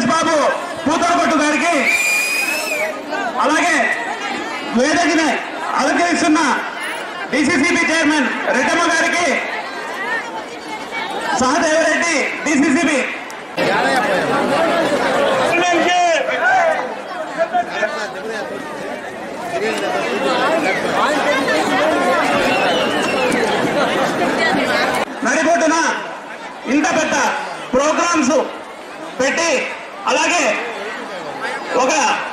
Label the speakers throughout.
Speaker 1: సురేష్ బాబు పూతలపట్టు గారికి అలాగే వేదికని అలంకరిస్తున్న డిసిసిబి చైర్మన్ రెడ్డమ్మ గారికి సహదేవరెడ్డి డిసిసిబి నడిబొడ్డున ఇంత పెద్ద ప్రోగ్రామ్స్ పెట్టి అలాగే ఒక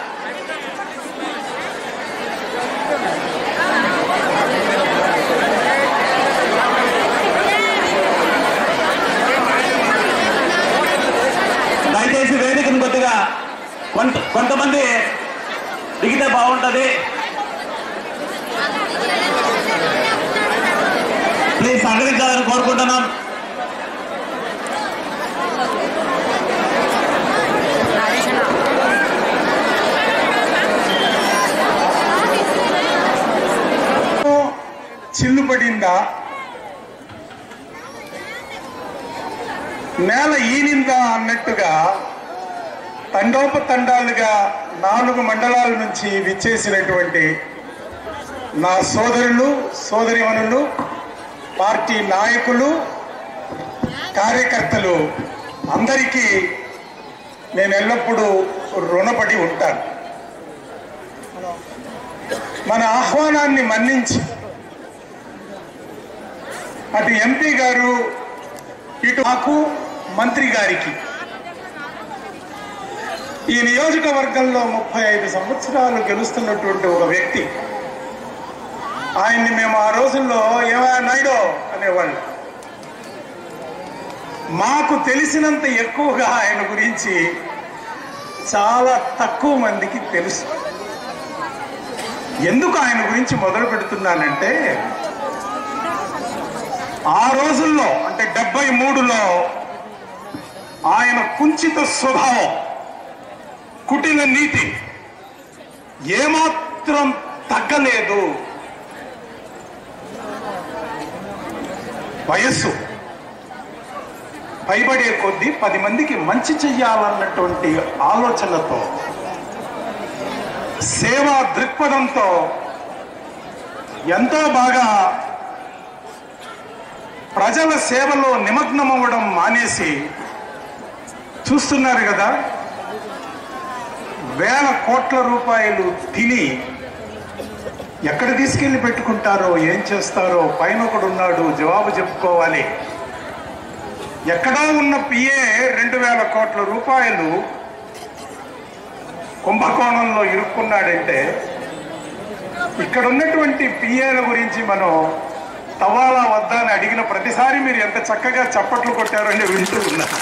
Speaker 1: దయచేసి వేదికను కొద్దిగా కొంత కొంతమంది దిగితే బాగుంటది ప్లీజ్ సహకరించాలని కోరుకుంటున్నాం
Speaker 2: చిల్లు పడిందా నేల ఈనిందా అన్నట్టుగా తండోపతండాలుగా నాలుగు మండలాల నుంచి విచ్చేసినటువంటి నా సోదరులు సోదరిమణులు పార్టీ నాయకులు కార్యకర్తలు అందరికీ నేను ఎల్లప్పుడూ రుణపడి ఉంటాను మన ఆహ్వానాన్ని మన్నించి అటు ఎంపీ గారు ఇటు మాకు మంత్రి గారికి ఈ నియోజకవర్గంలో ముప్పై ఐదు సంవత్సరాలు గెలుస్తున్నటువంటి ఒక వ్యక్తి ఆయన్ని మేము ఆ రోజుల్లో ఏమా నాయుడు అనేవాళ్ళు మాకు తెలిసినంత ఎక్కువగా ఆయన గురించి చాలా తక్కువ మందికి తెలుసు ఎందుకు ఆయన గురించి మొదలు పెడుతున్నానంటే ఆ రోజుల్లో అంటే డెబ్బై మూడులో ఆయన కుంచిత స్వభావం కుటిల నీతి ఏమాత్రం తగ్గలేదు వయస్సు పైబడే కొద్దీ పది మందికి మంచి చెయ్యాలన్నటువంటి ఆలోచనతో సేవా దృక్పథంతో ఎంతో బాగా ప్రజల సేవలో నిమగ్నమవ్వడం మానేసి చూస్తున్నారు కదా వేల కోట్ల రూపాయలు తిని ఎక్కడ తీసుకెళ్లి పెట్టుకుంటారో ఏం చేస్తారో పైన ఒకడు ఉన్నాడు జవాబు చెప్పుకోవాలి ఎక్కడో ఉన్న పిఏ రెండు వేల కోట్ల రూపాయలు కుంభకోణంలో ఇరుక్కున్నాడంటే ఇక్కడ ఉన్నటువంటి పిఏల గురించి మనం తవాలా వద్దా అని అడిగిన ప్రతిసారి మీరు ఎంత చక్కగా చప్పట్లు కొట్టారని వింటూ ఉన్నారు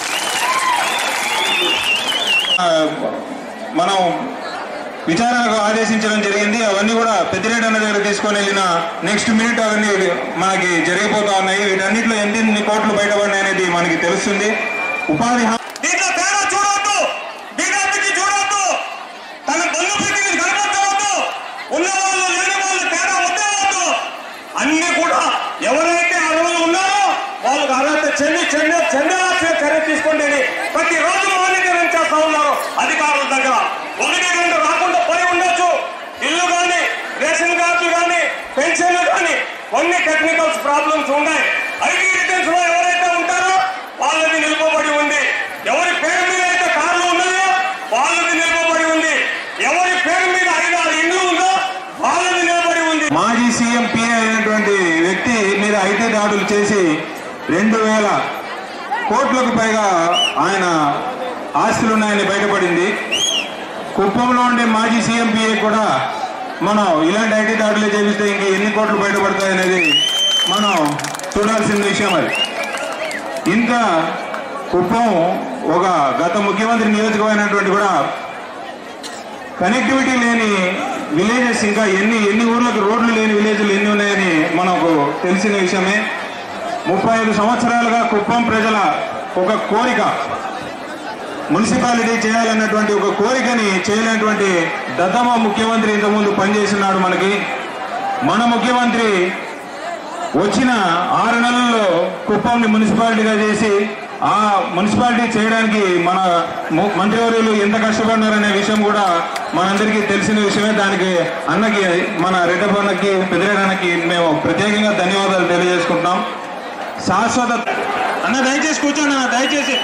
Speaker 3: ఆ, మనం విచారణకు ఆదేశించడం జరిగింది అవన్నీ కూడా పెద్దిరెడ్డి అన్న దగ్గర తీసుకొని వెళ్ళిన నెక్స్ట్ మినిట్ అవన్నీ మనకి జరిగిపోతా ఉన్నాయి వీటన్నిటిలో ఎన్ని కోట్లు బయటపడినాయి అనేది మనకి తెలుస్తుంది ఉపాధి హామీ
Speaker 1: దీంట్లో తేడా చూడవద్దు బీజేపీకి చూడవద్దు తన బంధు పెట్టింది కనపడవద్దు ఉన్న వాళ్ళు లేని వాళ్ళు తేడా వద్దే వద్దు అన్ని కూడా ఎవరైతే అర్హులు ఉన్నారో వాళ్ళకి అర్హత చెంది చెంది చెందాల్సిన చర్య తీసుకోండి అని ప్రతి రోజు మానిటరింగ్ చేస్తా ఉన్నారు అధికారుల దగ్గర ఒకటి రెండు రాకుండా పోయి ఉండొచ్చు ఇల్లు కానీ రేషన్ కార్డులు కానీ పెన్షన్లు కానీ కొన్ని టెక్నికల్స్ ప్రాబ్లమ్స్ ఉన్నాయి ఐటీ రిటర్న్స్ లో ఎవరైతే ఉంటారో వాళ్ళది నిలుపబడి ఉంది ఎవరి పేరు మీద అయితే కార్లు ఉన్నాయో వాళ్ళది నిలుపబడి ఉంది ఎవరి పేరు మీద ఐదు ఆరు ఇండ్లు ఉందో వాళ్ళది నిలబడి ఉంది
Speaker 3: మాజీ సీఎం పిఏ అయినటువంటి వ్యక్తి మీద ఐటీ దాడులు చేసి రెండు వేల కోట్లకు పైగా ఆయన ఆస్తులు ఉన్నాయని బయటపడింది కుప్పంలో ఉండే మాజీ సీఎం పిఏ కూడా మనం ఇలాంటి ఐటీ దాడులు చేపిస్తే ఇంకా ఎన్ని కోట్లు బయటపడతాయి అనేది మనం చూడాల్సిన విషయం అది ఇంకా కుప్పం ఒక గత ముఖ్యమంత్రి నియోజకమైనటువంటి కూడా కనెక్టివిటీ లేని విలేజెస్ ఇంకా ఎన్ని ఎన్ని ఊర్లకు రోడ్లు లేని విలేజ్లు ఎన్ని ఉన్నాయని మనకు తెలిసిన విషయమే ముప్పై ఐదు సంవత్సరాలుగా కుప్పం ప్రజల ఒక కోరిక మున్సిపాలిటీ చేయాలన్నటువంటి ఒక కోరికని చేయలేనటువంటి దద్దమ్మ ముఖ్యమంత్రి ఇంతకుముందు పనిచేస్తున్నాడు మనకి మన ముఖ్యమంత్రి వచ్చిన ఆరు నెలల్లో కుప్పంని మున్సిపాలిటీగా చేసి ఆ మున్సిపాలిటీ చేయడానికి మన ము- మంత్రివర్యులు ఎంత కష్టపడినారనే విషయం కూడా మనందరికీ తెలిసిన విషయమే దానికి అన్నకి మన రెడ్డప్ప అన్నకి పెద్దిరెడ్డి మేము ప్రత్యేకంగా ధన్యవాదాలు తెలియజేసుకుంటున్నాం శాశ్వత అన్న దయచేసి కూర్చోండి అన్న దయచేసి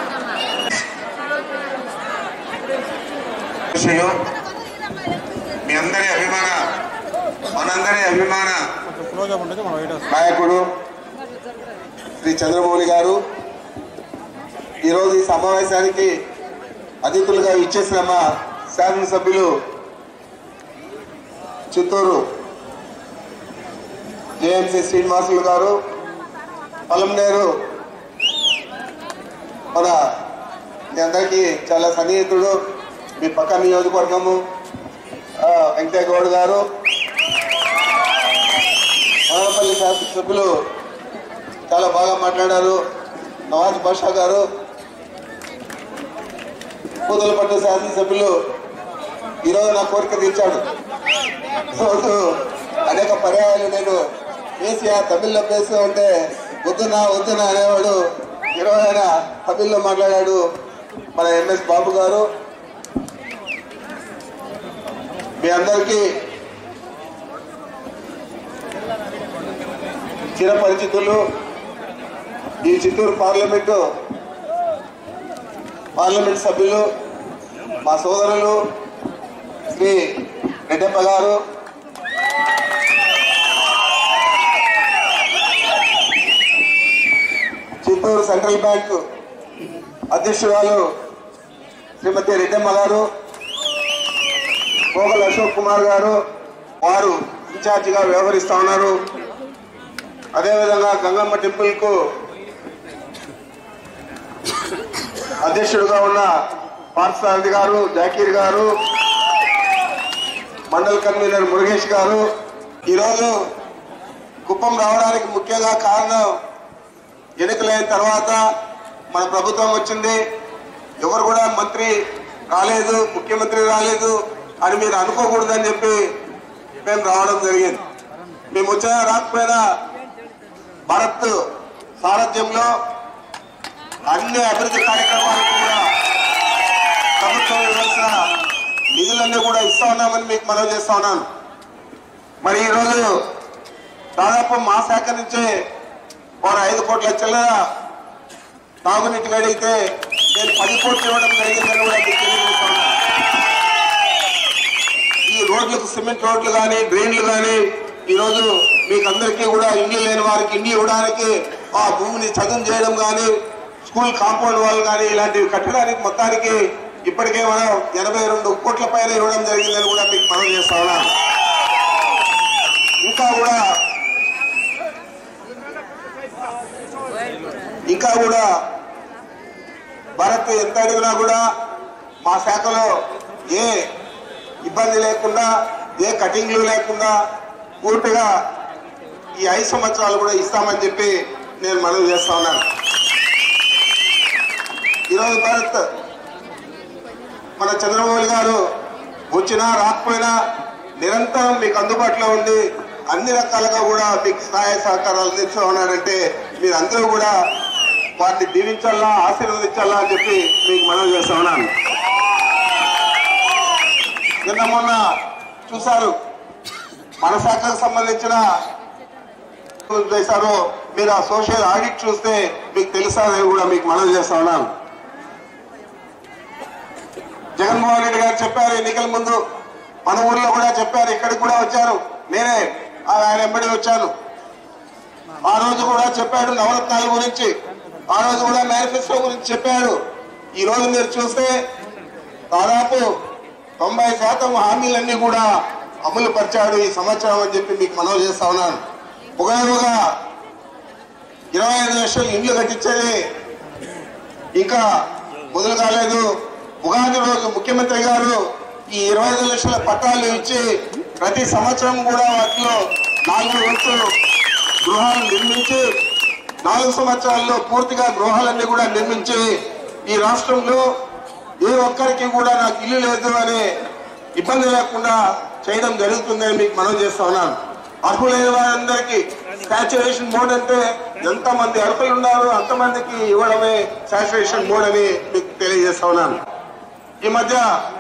Speaker 4: విషయం మీ అందరి అభిమాన మనందరి అభిమాన నాయకుడు శ్రీ చంద్రమౌళి గారు ఈరోజు ఈ సమావేశానికి అతిథులుగా ఇచ్చేసిన మా శాసనసభ్యులు చిత్తూరు జేఎంసీ శ్రీనివాసులు గారు పలంనేరు మన మీ అందరికీ చాలా సన్నిహితుడు మీ పక్క నియోజకవర్గము ఆ, వెంకయ్య గౌడ్ గారు మానపల్లి శాసనసభ్యులు చాలా బాగా మాట్లాడారు నవాజ్ బాషా గారు పూతలపట్టు శాసనసభ్యులు ఈరోజు నా కోరిక తీర్చాడు రోజు అనేక పర్యాయాలు నేను కేసీఆర్ తమిళ్లో పేస్తూ ఉంటే వద్దునా వద్దునా అనేవాడు ఈరోజు ఆయన తమిళ్లో మాట్లాడాడు మన ఎంఎస్ బాబు గారు మీ అందరికీ చిరపరిచితులు ఈ చిత్తూరు పార్లమెంటు పార్లమెంట్ సభ్యులు మా సోదరులు శ్రీ రెడ్డప్ప గారు చిత్తూరు సెంట్రల్ బ్యాంక్ అధ్యక్షురాలు శ్రీమతి రెడ్డమ్మ గారు పోగల్ అశోక్ కుమార్ గారు వారు ఇన్ఛార్జిగా వ్యవహరిస్తా ఉన్నారు అదేవిధంగా గంగమ్మ టెంపుల్ కు అధ్యక్షుడుగా ఉన్న పార్థసారథి గారు జాకీర్ గారు మండల్ కన్వీనర్ మురుగేష్ గారు ఈరోజు కుప్పం రావడానికి ముఖ్యంగా కారణం ఎన్నికలైన తర్వాత మన ప్రభుత్వం వచ్చింది ఎవరు కూడా మంత్రి రాలేదు ముఖ్యమంత్రి రాలేదు అని మీరు అనుకోకూడదని చెప్పి మేము రావడం జరిగింది మేము వచ్చినా రాకపోయినా భారత్ సారథ్యంలో అన్ని అభివృద్ధి కార్యక్రమాలకు కూడా ప్రభుత్వం ఇవ్వాల్సిన నిధులన్నీ కూడా ఇస్తా ఉన్నామని మీకు మనవి చేస్తా ఉన్నాను మరి ఈరోజు దాదాపు మా శాఖ నుంచే వారు ఐదు కోట్ల చిల్లర తాగునీటికి అడిగితే నేను పది కోట్లు ఇవ్వడం జరిగిందని కూడా మీకు తెలియజేస్తాను ఈ రోడ్లకు సిమెంట్ రోడ్లు కానీ డ్రైన్లు కానీ ఈరోజు మీకు అందరికీ కూడా ఇండ్లు లేని వారికి ఇండ్లు ఇవ్వడానికి ఆ భూమిని చదును చేయడం కానీ స్కూల్ కాంపౌండ్ వాళ్ళు కానీ ఇలాంటివి కట్టడానికి మొత్తానికి ఇప్పటికే మనం ఎనభై రెండు కోట్ల పైన ఇవ్వడం జరిగిందని కూడా మీకు మనం చేస్తా ఉన్నాను ఇంకా కూడా ఇంకా కూడా భారత్ ఎంత అడిగినా కూడా మా శాఖలో ఏ ఇబ్బంది లేకుండా ఏ కటింగ్లు లేకుండా పూర్తిగా ఈ ఐదు సంవత్సరాలు కూడా ఇస్తామని చెప్పి నేను మనవి చేస్తా ఉన్నాను ఈరోజు భారత్ మన చంద్రబాబు గారు వచ్చినా రాకపోయినా నిరంతరం మీకు అందుబాటులో ఉండి అన్ని రకాలుగా కూడా మీకు సహాయ సహకారాలు అందిస్తూ ఉన్నాడంటే మీరు అందరూ కూడా వారిని దీవించాలా ఆశీర్వదించాలా అని చెప్పి మీకు మనవి చేస్తా ఉన్నాను నిన్న మొన్న చూశారు మన శాఖకు సంబంధించిన చేశారో మీరు ఆ సోషల్ ఆడిట్ చూస్తే మీకు తెలుసా అని కూడా మీకు మనవి చేస్తా ఉన్నాను జగన్మోహన్ రెడ్డి గారు చెప్పారు ఎన్నికల ముందు మన ఊర్లో కూడా చెప్పారు ఇక్కడికి కూడా వచ్చారు నేనే ఆ ఆయన వెంబడి వచ్చాను ఆ రోజు కూడా చెప్పాడు నవరత్నాల గురించి ఆ రోజు కూడా మేనిఫెస్టో గురించి చెప్పాడు ఈ రోజు మీరు చూస్తే దాదాపు తొంభై శాతం హామీలన్నీ కూడా అమలు పరిచాడు ఈ సంవత్సరం అని చెప్పి మీకు మనవి చేస్తా ఉన్నాను ఒకవేళగా ఇరవై ఐదు లక్షలు ఇండ్లు కట్టించేది ఇంకా మొదలు కాలేదు ఉగాది రోజు ముఖ్యమంత్రి గారు ఈ ఇరవై ఐదు లక్షల పట్టాలు ఇచ్చి ప్రతి సంవత్సరం కూడా వాటిలో నాలుగు వంతులు గృహాలు నిర్మించి నాలుగు సంవత్సరాల్లో పూర్తిగా గృహాలన్నీ కూడా నిర్మించి ఈ రాష్ట్రంలో ఏ ఒక్కరికి కూడా నాకు ఇల్లు లేదు అనే ఇబ్బంది లేకుండా చేయడం జరుగుతుందని మీకు మనం చేస్తా ఉన్నాను అర్హులైన వారందరికీ సాచురేషన్ మోడ్ అంటే ఎంతమంది అర్హులు ఉన్నారు అంతమందికి ఇవ్వడమే సాచురేషన్ మోడ్ అని మీకు తెలియజేస్తా ఉన్నాను ఈ మధ్య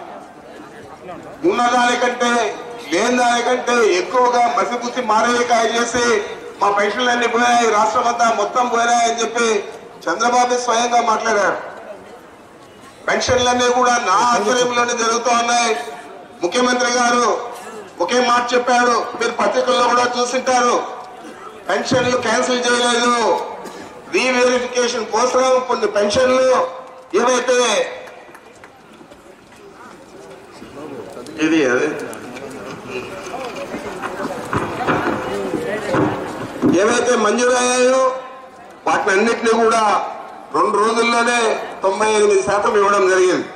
Speaker 4: ఉన్న దానికంటే లేని దానికంటే ఎక్కువగా మసిపుసి మారేకాయ చేసి మా పెన్షన్లన్నీ పోయాయి రాష్ట్రం అంతా మొత్తం పోయాయి అని చెప్పి చంద్రబాబు స్వయంగా మాట్లాడారు పెన్షన్లన్నీ కూడా నా ఆధ్వర్యంలోనే జరుగుతూ ఉన్నాయి ముఖ్యమంత్రి గారు ఒకే మాట చెప్పాడు మీరు పత్రికల్లో కూడా చూసింటారు పెన్షన్లు క్యాన్సిల్ చేయలేదు రీవెరిఫికేషన్ కోసం కొన్ని పెన్షన్లు ఏవైతే ఇది అదే ఏవైతే మంజూరయ్యాయో వాటిని అన్నిటినీ కూడా రెండు రోజుల్లోనే తొంభై ఎనిమిది శాతం ఇవ్వడం జరిగింది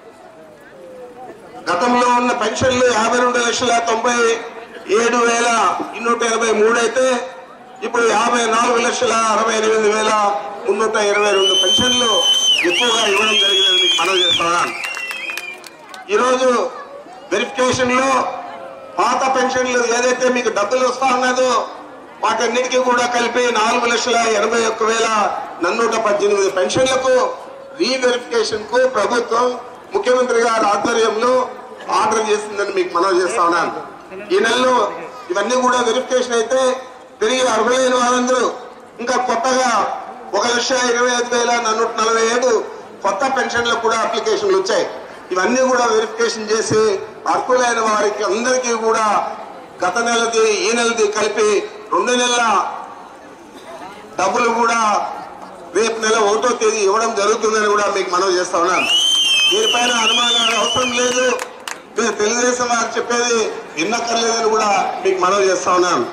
Speaker 4: గతంలో ఉన్న పెన్షన్లు యాభై రెండు లక్షల తొంభై ఏడు వేల ఇన్నూట ఎనభై మూడు అయితే ఇప్పుడు యాభై నాలుగు లక్షల అరవై ఎనిమిది వేల మున్నూట ఇరవై రెండు పెన్షన్లు ఎక్కువగా ఇవ్వడం జరిగిందని మీకు మనవి చేస్తున్నాను ఈరోజు వెరిఫికేషన్ లో పాత పెన్షన్లు ఏదైతే మీకు డబ్బులు వస్తా ఉన్నదో వాటన్నిటికీ కూడా కలిపి నాలుగు లక్షల ఎనభై ఒక్క వేల నన్నూట పద్దెనిమిది పెన్షన్లకు రీవెరిఫికేషన్ కు ప్రభుత్వం ముఖ్యమంత్రి గారి ఆధ్వర్యంలో ఆర్డర్ చేసిందని మీకు మనవి చేస్తా ఉన్నాను ఈ నెలలో ఇవన్నీ కూడా వెరిఫికేషన్ అయితే తిరిగి అర్హులైన వారందరూ ఇంకా కొత్తగా ఒక లక్ష ఇరవై ఐదు వేల నన్నూట నలభై ఏడు కొత్త పెన్షన్లకు కూడా అప్లికేషన్లు వచ్చాయి ఇవన్నీ కూడా వెరిఫికేషన్ చేసి అర్హులైన వారికి అందరికీ కూడా గత నెలది ఈ నెలది కలిపి రెండు నెలల డబ్బులు కూడా రేపు నెల ఒకటో తేదీ ఇవ్వడం జరుగుతుందని కూడా మీకు మనవి చేస్తా ఉన్నాను దీనిపైన అనుమానాలు అవసరం లేదు మీరు తెలుగుదేశం వారు చెప్పేది విన్నక్కర్లేదని కూడా మీకు మనవి చేస్తా ఉన్నాను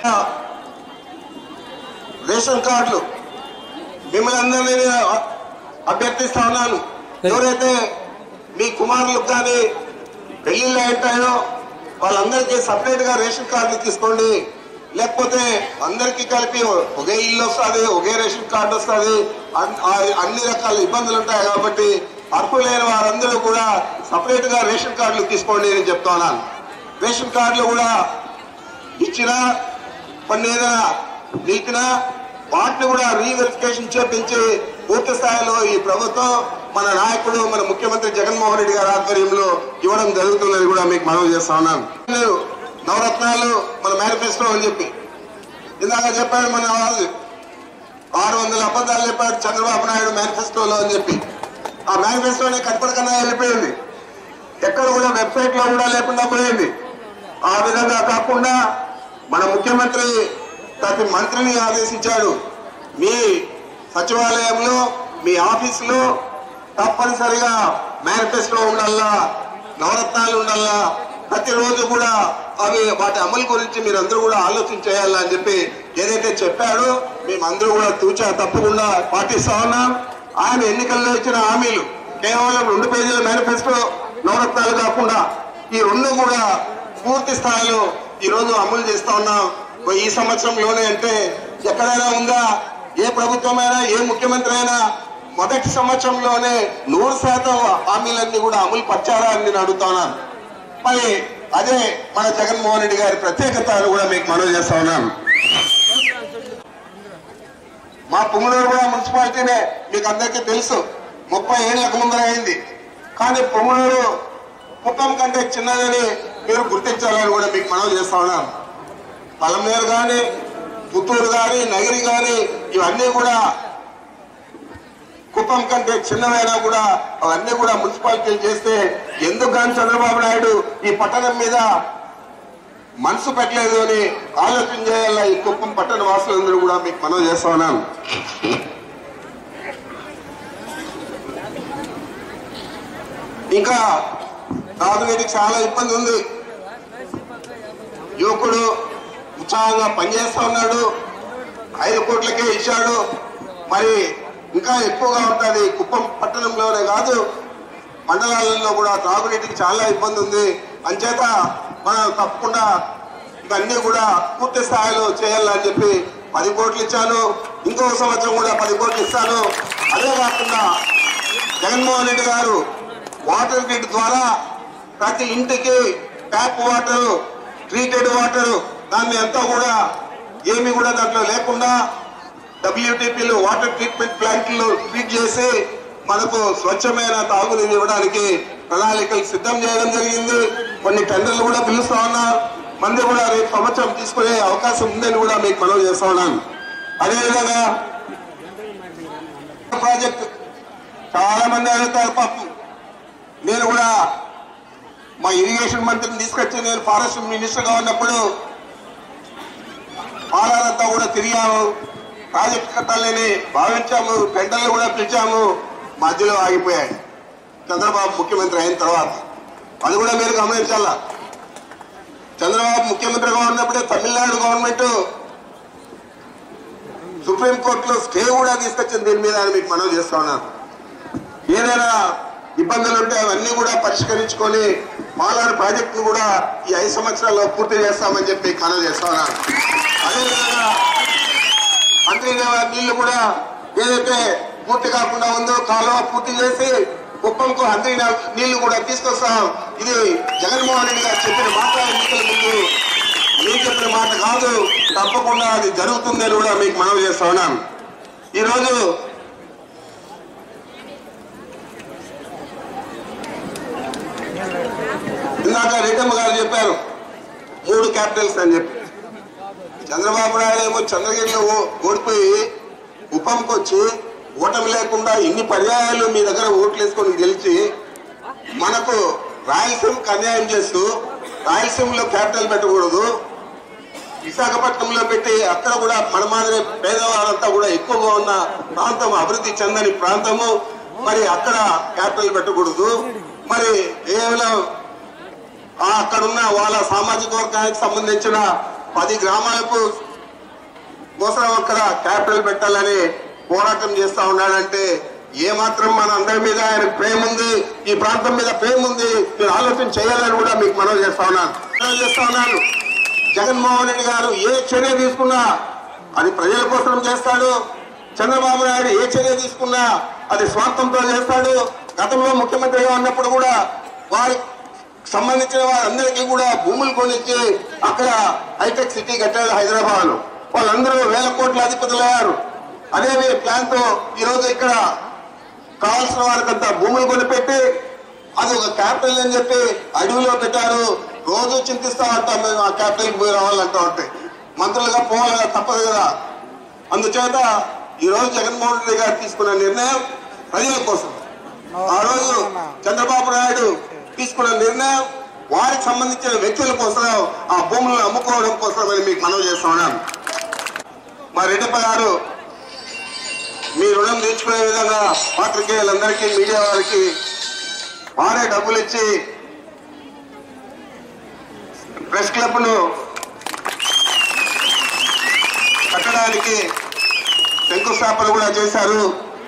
Speaker 4: రేషన్ కార్డులు మిమ్మల్ని అందరినీ అభ్యర్థిస్తా ఉన్నాను ఎవరైతే మీ కుమారులకు కానీ పెళ్లిళ్ళు ఉంటాయో వాళ్ళందరికీ సపరేట్ గా రేషన్ కార్డులు తీసుకోండి లేకపోతే అందరికీ కలిపి ఒకే ఇల్లు వస్తుంది ఒకే రేషన్ కార్డు వస్తుంది అన్ని రకాల ఇబ్బందులు ఉంటాయి కాబట్టి అర్హులైన వారందరూ కూడా సపరేట్ గా రేషన్ కార్డులు తీసుకోండి అని చెప్తా ఉన్నాను రేషన్ కార్డులు కూడా ఇచ్చినా కొన్ని ఏదైనా నీకినా వాటిని కూడా రీవెరిఫికేషన్ చేపించి పూర్తి స్థాయిలో ఈ ప్రభుత్వం మన నాయకుడు మన ముఖ్యమంత్రి జగన్మోహన్ రెడ్డి గారి ఆధ్వర్యంలో ఇవ్వడం జరుగుతుందని కూడా మీకు మనవి చేస్తా ఉన్నాను నేను నవరత్నాలు మన మేనిఫెస్టో అని చెప్పి ఇందాక చెప్పాడు మన వాళ్ళు ఆరు వందల అబద్ధాలు చెప్పాడు చంద్రబాబు నాయుడు మేనిఫెస్టోలో అని చెప్పి ఆ మేనిఫెస్టోనే కనపడకన్నా వెళ్ళిపోయింది ఎక్కడ కూడా వెబ్సైట్ లో కూడా లేకుండా పోయింది ఆ విధంగా కాకుండా మన ముఖ్యమంత్రి ప్రతి మంత్రిని ఆదేశించాడు మీ సచివాలయంలో మీ ఆఫీసులో తప్పనిసరిగా మేనిఫెస్టో ఉండాలా నవరత్నాలు ఉండాలా ప్రతిరోజు కూడా అవి వాటి అమలు గురించి మీరందరూ కూడా ఆలోచన చేయాలా అని చెప్పి ఏదైతే చెప్పాడో మేమందరూ కూడా తూచా తప్పకుండా పాటిస్తా ఉన్నాం ఆయన ఎన్నికల్లో ఇచ్చిన హామీలు కేవలం రెండు పేజీల మేనిఫెస్టో నవరత్నాలు కాకుండా ఈ రెండు కూడా పూర్తి స్థాయిలో ఈ రోజు అమలు చేస్తా ఉన్నాం ఈ సంవత్సరంలోనే అంటే ఎక్కడైనా ఉందా ఏ ప్రభుత్వమైనా ఏ ముఖ్యమంత్రి అయినా మొదటి సంవత్సరంలోనే నూరు శాతం హామీలన్నీ కూడా అమలు పరచారా అని నేను అడుగుతున్నాను మరి అదే మన జగన్మోహన్ రెడ్డి గారి ప్రత్యేకత అని కూడా మీకు మనవి చేస్తా ఉన్నాను మా పుంగనూరు కూడా మున్సిపాలిటీనే మీకు అందరికీ తెలుసు ముప్పై ఏళ్ళకు ముందర అయింది కానీ పుంగనూరు కుప్పం కంటే చిన్నదని మీరు గుర్తించాలని కూడా మీకు మనవి చేస్తా ఉన్నాను పలమేరు కానీ పుత్తూరు కానీ నగిరి కానీ ఇవన్నీ కూడా కుప్పం కంటే చిన్నవైనా కూడా అవన్నీ కూడా మున్సిపాలిటీలు చేస్తే ఎందుకు కానీ చంద్రబాబు నాయుడు ఈ పట్టణం మీద మనసు పెట్టలేదు అని ఆలోచన చేయాల ఈ కుప్పం పట్టణ వాసులందరూ కూడా మీకు మనవి చేస్తా ఉన్నాను ఇంకా తాగునీటికి చాలా ఇబ్బంది ఉంది యువకుడు ఉత్సాహంగా పనిచేస్తా ఉన్నాడు ఐదు కోట్లకే ఇచ్చాడు మరి ఇంకా ఎక్కువగా ఉంటుంది కుప్పం పట్టణంలోనే కాదు మండలాలలో కూడా తాగునీటికి చాలా ఇబ్బంది ఉంది అంచేత మనం తప్పకుండా ఇవన్నీ కూడా పూర్తి స్థాయిలో చేయాలని చెప్పి పది కోట్లు ఇచ్చాను ఇంకో సంవత్సరం కూడా పది కోట్లు ఇస్తాను అదే కాకుండా జగన్మోహన్ రెడ్డి గారు వాటర్ గ్రిడ్ ద్వారా ప్రతి ఇంటికి ట్యాప్ వాటర్ ట్రీటెడ్ వాటర్ దాన్ని అంతా కూడా ఏమి కూడా దాంట్లో లేకుండా డబ్ల్యూటీపీలు వాటర్ ట్రీట్మెంట్ ప్లాంట్లు ట్రీట్ చేసి మనకు స్వచ్ఛమైన తాగునీరు ఇవ్వడానికి ప్రణాళికలు సిద్ధం చేయడం జరిగింది కొన్ని టెండర్లు కూడా పిలుస్తా ఉన్నారు మంది కూడా రేపు సంవత్సరం తీసుకునే అవకాశం ఉందని కూడా మీకు మనవి చేస్తా ఉన్నాను అదేవిధంగా ప్రాజెక్ట్ చాలా మంది అడుగుతారు పాపం నేను కూడా మా ఇరిగేషన్ మంత్రిని తీసుకొచ్చి నేను ఫారెస్ట్ మినిస్టర్ గా ఉన్నప్పుడు పాలనంతా కూడా తిరిగాము ప్రాజెక్ట్ కట్టాలని భావించాము టెండర్లు కూడా పిలిచాము మధ్యలో ఆగిపోయాయి చంద్రబాబు ముఖ్యమంత్రి అయిన తర్వాత అది కూడా మీరు గమనించాలా చంద్రబాబు ముఖ్యమంత్రిగా ఉన్నప్పుడే తమిళనాడు గవర్నమెంట్ సుప్రీంకోర్టులో స్టే కూడా తీసుకొచ్చింది దీని మీద అని మీకు మనవి చేస్తా ఉన్నాను ఏదైనా ఇబ్బందులు ఉంటే అవన్నీ కూడా పరిష్కరించుకొని మాలాడు ప్రాజెక్టును కూడా ఈ ఐదు సంవత్సరాల్లో పూర్తి చేస్తామని చెప్పి మనవి చేస్తా ఉన్నాను అదేవిధంగా మంత్రిదేవ నీళ్లు కూడా ఏదైతే పూర్తి కాకుండా ఉందో కాలువ పూర్తి చేసి కుప్పంకు అంతరి నీళ్లు కూడా తీసుకొస్తాం ఇది జగన్మోహన్ రెడ్డి గారు చెప్పిన మాట ఎన్నికల ముందు మీరు చెప్పిన మాట కాదు తప్పకుండా అది జరుగుతుందని కూడా మీకు మనవి చేస్తా ఉన్నాను ఈరోజు ఇందాక రెడ్డమ్మ గారు చెప్పారు మూడు క్యాపిటల్స్ అని చెప్పి చంద్రబాబు నాయుడు ఏమో చంద్రగిరిలో ఓ- ఓడిపోయి ఉపంకి వచ్చి ఓటమి లేకుండా ఇన్ని పర్యాయాలు మీ దగ్గర ఓట్లు వేసుకొని గెలిచి మనకు రాయలసీమకు అన్యాయం చేస్తూ రాయలసీమలో క్యాపిటల్ పెట్టకూడదు విశాఖపట్నంలో పెట్టి అక్కడ కూడా మన మాదిరి పేదవారంతా కూడా ఎక్కువగా ఉన్న ప్రాంతం అభివృద్ధి చెందని ప్రాంతము మరి అక్కడ క్యాపిటల్ పెట్టకూడదు మరి కేవలం ఆ అక్కడున్న వాళ్ళ సామాజిక వర్గానికి సంబంధించిన పది గ్రామాలకు కోసం అక్కడ క్యాపిటల్ పెట్టాలని పోరాటం చేస్తా ఉన్నాడంటే ఏ మాత్రం మన అందరి మీద ఆయన ప్రేమ ఉంది ఈ ప్రాంతం మీద ప్రేమ ఉంది మీరు ఆలోచన చేయాలని కూడా మీకు మనవి చేస్తా ఉన్నాను మనవి చేస్తా ఉన్నాను జగన్మోహన్ రెడ్డి గారు ఏ చర్య తీసుకున్నా అది ప్రజల కోసం చేస్తాడు చంద్రబాబు నాయుడు ఏ చర్య తీసుకున్నా అది స్వార్థంతో చేస్తాడు గతంలో ముఖ్యమంత్రిగా ఉన్నప్పుడు కూడా వారి సంబంధించిన వారందరికీ కూడా భూములు కొనిచ్చి అక్కడ హైటెక్ సిటీ కట్టాడు హైదరాబాద్ లో వాళ్ళందరూ వేల కోట్ల అధిపతులయ్యారు అదే ప్లాన్ తో ఈరోజు ఇక్కడ కావాల్సిన వారికంతా భూములు కొనిపెట్టి అది ఒక క్యాపిటల్ అని చెప్పి అడవిలో పెట్టారు రోజు చింతిస్తా ఉంటాం మేము ఆ క్యాపిటల్కి పోయి రావాలంటా ఉంటాయి మంత్రులుగా పోవాలి కదా తప్పదు కదా అందుచేత ఈ రోజు జగన్మోహన్ రెడ్డి గారు తీసుకున్న నిర్ణయం ప్రజల కోసం ఆ రోజు చంద్రబాబు నాయుడు తీసుకున్న నిర్ణయం వారికి సంబంధించిన వ్యక్తుల కోసం ఆ భూములను అమ్ముకోవడం కోసం అని మీకు మనవి చేస్తా ఉన్నాను మా రెడ్డప్ప గారు మీ రుణం తీర్చుకునే విధంగా పాత్రికేయులందరికీ మీడియా వారికి వారే డబ్బులు ఇచ్చి ప్రెస్ క్లబ్ ను కట్టడానికి శంకుస్థాపన కూడా చేశారు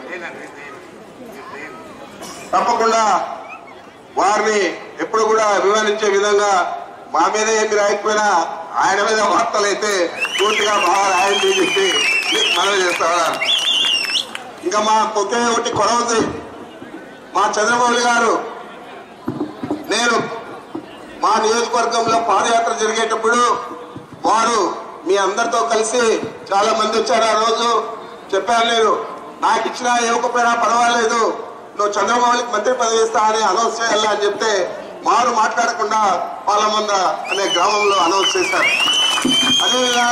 Speaker 4: తప్పకుండా వారిని ఎప్పుడు కూడా అభిమానించే విధంగా మా మీద ఏమి రాయకపోయినా ఆయన మీద వార్తలు అయితే పూర్తిగా బాగా రాయండి అని చెప్పి మీకు మనవి చేస్తారా ఇంకా మా ఒకే ఒకటి కొర ఉంది మా చంద్రబాబు గారు నేను మా నియోజకవర్గంలో పాదయాత్ర జరిగేటప్పుడు వారు మీ అందరితో కలిసి చాలా మంది వచ్చారు ఆ రోజు చెప్పాను నేను నాకు ఇచ్చినా ఇవ్వకపోయినా పర్వాలేదు నువ్వు చంద్రబాబుకి మంత్రి పదవి ఇస్తా అని అనౌన్స్ చేయాలి అని చెప్తే వారు మాట్లాడకుండా పాలమంద అనే గ్రామంలో అనౌన్స్ చేశారు అదేవిధంగా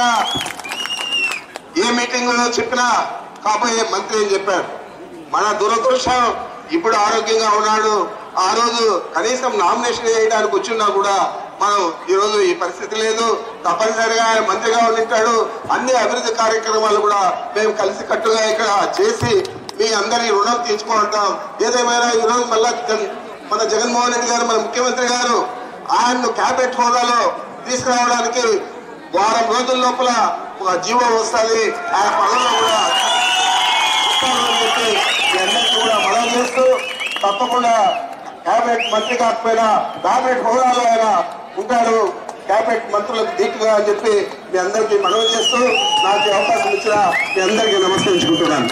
Speaker 4: ఏ మీటింగ్ లో చెప్పినా కాబోయే మంత్రి అని చెప్పారు మన దురదృష్టం ఇప్పుడు ఆరోగ్యంగా ఉన్నాడు ఆ రోజు కనీసం నామినేషన్ చేయడానికి వచ్చినా కూడా మనం ఈ రోజు ఈ పరిస్థితి లేదు తప్పనిసరిగా ఆయన మంత్రిగా ఉంటాడు అన్ని అభివృద్ధి కార్యక్రమాలు కూడా మేము కలిసి కట్టుగా ఇక్కడ చేసి మీ అందరి రుణం తీర్చుకుంటాం ఏదేమైనా ఈ రోజు మళ్ళా జగన్- మన జగన్మోహన్ రెడ్డి గారు మన ముఖ్యమంత్రి గారు ఆయన్ను క్యాబినెట్ హోదాలో తీసుకురావడానికి వారం రోజుల లోపల ఒక జీవో వస్తుంది ఆయన పనుల్లో కూడా వస్తారని చెప్పి మీ అందరికీ కూడా మనవి చేస్తూ తప్పకుండా క్యాబినెట్ మంత్రి కాకపోయినా క్యాబినెట్ హోదాలో ఆయన ఉంటాడు క్యాబినెట్ మంత్రులకు దీటుగా అని చెప్పి మీ అందరికీ మనవి చేస్తూ నాకు ఈ అవకాశం ఇచ్చిన మీ అందరికీ నమస్కరించుకుంటున్నాను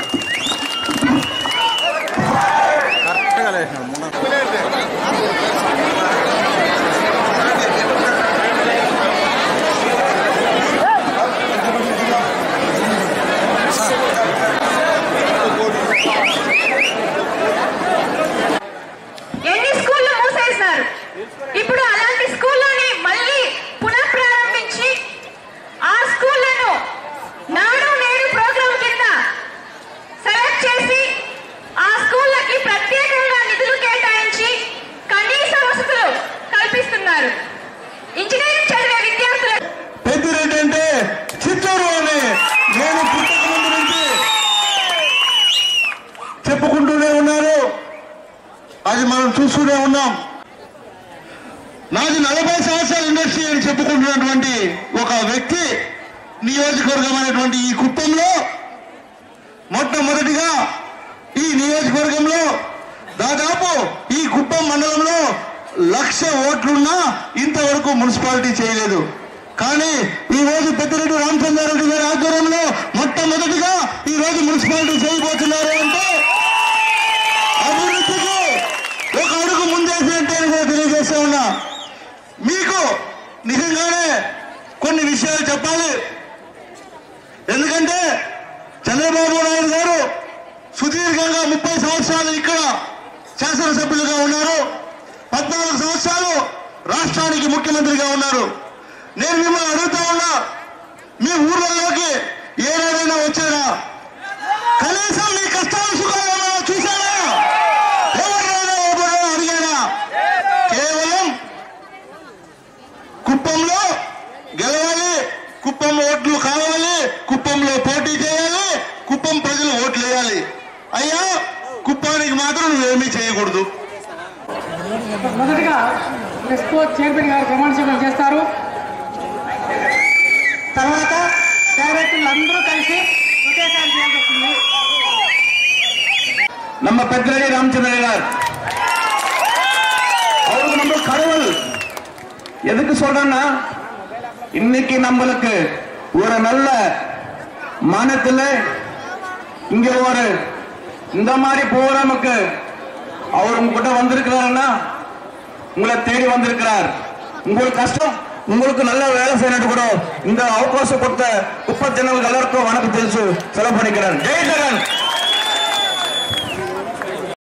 Speaker 5: ఇప్పుడు అలాంటి స్కూల్లోని మళ్ళీ పునః ప్రారంభించి ఆ స్కూళ్లను నాడు నేడు ప్రోగ్రాం కింద సెలెక్ట్ చేసి ఆ స్కూళ్ళకి ప్రత్యేకంగా నిధులు కేటాయించి కనీస వసతులు కల్పిస్తున్నారు ఇంజనీరింగ్ చదివే విద్యార్థులకు
Speaker 3: పెద్దిరెడ్డి అంటే చిత్తూరు అని నేను పుట్టక ముందు నుంచి చెప్పుకుంటూనే ఉన్నారు అది మనం చూస్తూనే ఉన్నాం నాది నలభై సంవత్సరాల ఇండస్ట్రీ అని చెప్పుకుంటున్నటువంటి ఒక వ్యక్తి నియోజకవర్గమైనటువంటి ఈ కుప్పంలో మొట్టమొదటిగా ఈ నియోజకవర్గంలో దాదాపు ఈ కుప్పం మండలంలో లక్ష ఓట్లున్నా ఇంతవరకు మున్సిపాలిటీ చేయలేదు కానీ ఈ రోజు పెద్దిరెడ్డి రామచంద్రారెడ్డి గారి ఆధ్వర్యంలో మొట్టమొదటిగా ఈ రోజు మున్సిపాలిటీ చేయబోతున్నారు అంటే అభివృద్ధికి ఒక అడుగు ముందేసినట్టే అని కూడా తెలియజేస్తా ఉన్నా మీకు నిజంగానే కొన్ని విషయాలు చెప్పాలి ఎందుకంటే చంద్రబాబు నాయుడు గారు సుదీర్ఘంగా ముప్పై సంవత్సరాలు ఇక్కడ శాసనసభ్యులుగా ఉన్నారు పద్నాలుగు సంవత్సరాలు రాష్ట్రానికి ముఖ్యమంత్రిగా ఉన్నారు నేను మిమ్మల్ని అడుగుతా ఉన్నా మీ ఊర్లలోకి ఏనాడైనా వచ్చారా కనీసం మీ కష్టాలు సుఖాలు ఏమైనా చూసారా ఎవరైనా ఎవరైనా అడిగారా కేవలం కుప్పంలో గెలవాలి కుప్పం ఓట్లు కావాలి కుప్పంలో పోటీ చేయాలి కుప్పం ప్రజలు ఓట్లు వేయాలి అయ్యా కుప్పానికి మాత్రం నువ్వేమీ చేయకూడదు
Speaker 6: మొదటగా ఎస్కో చైర్మన్ గారు ప్రమాణ స్వీకారం చేస్తారు తర్వాత డైరెక్టర్లు అందరూ కలిసి ఒకేసారి చేయాల్సి వస్తుంది
Speaker 3: நம்ம பெத்திரடி ராமச்சந்திரனார் அவருக்கு நம்ம கடவுள் எதுக்கு சொல்றேன்னா இன்னைக்கு நம்மளுக்கு ஒரு நல்ல மானத்துல இங்க ஒரு இந்த மாதிரி ப்ரோக்ராமுக்கு அவர் உங்ககிட்ட வந்திருக்கிறாருன்னா உங்களை தேடி வந்திருக்கிறார் உங்களுக்கு கஷ்டம் உங்களுக்கு நல்ல வேலை செய்யணும் கூட இந்த அவகாசம் கொடுத்த குப்ப ஜனங்களுக்கு எல்லாருக்கும் வணக்கம் தெரிவிச்சு செலவு பண்ணிக்கிறார் ஜெய் ஜெகன்